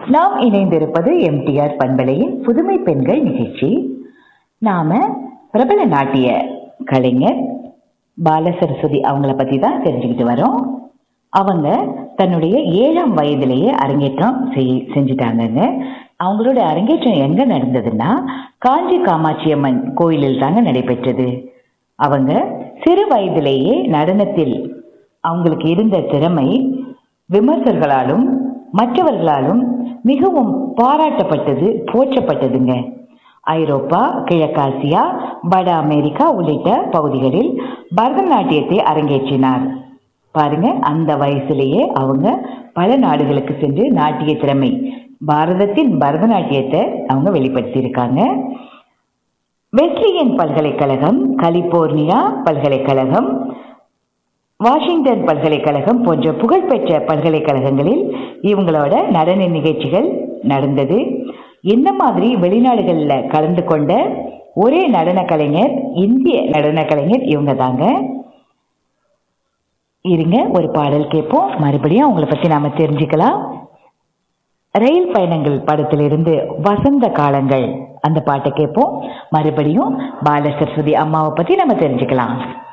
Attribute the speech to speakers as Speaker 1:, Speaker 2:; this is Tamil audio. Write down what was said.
Speaker 1: நாம் இணைந்திருப்பது எம்டிஆர் பண்பலையின் புதுமை பெண்கள் நிகழ்ச்சி நாம பிரபல நாட்டிய கலைஞர் பால சரஸ்வதி அவங்கள பத்தி தான் தெரிஞ்சுக்கிட்டு வரோம் அவங்க தன்னுடைய ஏழாம் வயதிலேயே அரங்கேற்றம் செய் செஞ்சுட்டாங்கங்க அவங்களோட அரங்கேற்றம் எங்க நடந்ததுன்னா காஞ்சி காமாட்சி அம்மன் கோயிலில் தாங்க நடைபெற்றது அவங்க சிறு வயதிலேயே நடனத்தில் அவங்களுக்கு இருந்த திறமை விமர்சகர்களாலும் மற்றவர்களாலும் மிகவும் பாராட்டப்பட்டது போற்றப்பட்டதுங்க ஐரோப்பா கிழக்காசியா வட அமெரிக்கா உள்ளிட்ட பகுதிகளில் பரதநாட்டியத்தை அரங்கேற்றினார் பாருங்க அந்த வயசுலேயே அவங்க பல நாடுகளுக்கு சென்று நாட்டிய திறமை பாரதத்தின் பரதநாட்டியத்தை அவங்க வெளிப்படுத்தியிருக்காங்க வெஸ்லியன் பல்கலைக்கழகம் கலிபோர்னியா பல்கலைக்கழகம் வாஷிங்டன் பல்கலைக்கழகம் போன்ற புகழ்பெற்ற பல்கலைக்கழகங்களில் இவங்களோட நடன நிகழ்ச்சிகள் நடந்தது என்ன மாதிரி வெளிநாடுகளில் கலந்து கொண்ட ஒரே நடன கலைஞர் இந்திய நடன கலைஞர் இவங்க தாங்க இருங்க ஒரு பாடல் கேட்போம் மறுபடியும் அவங்கள பற்றி நாம தெரிஞ்சுக்கலாம் ரயில் பயணங்கள் படத்திலிருந்து வசந்த காலங்கள் அந்த பாட்டை கேட்போம் மறுபடியும் பால சரஸ்வதி அம்மாவை பற்றி நம்ம தெரிஞ்சுக்கலாம்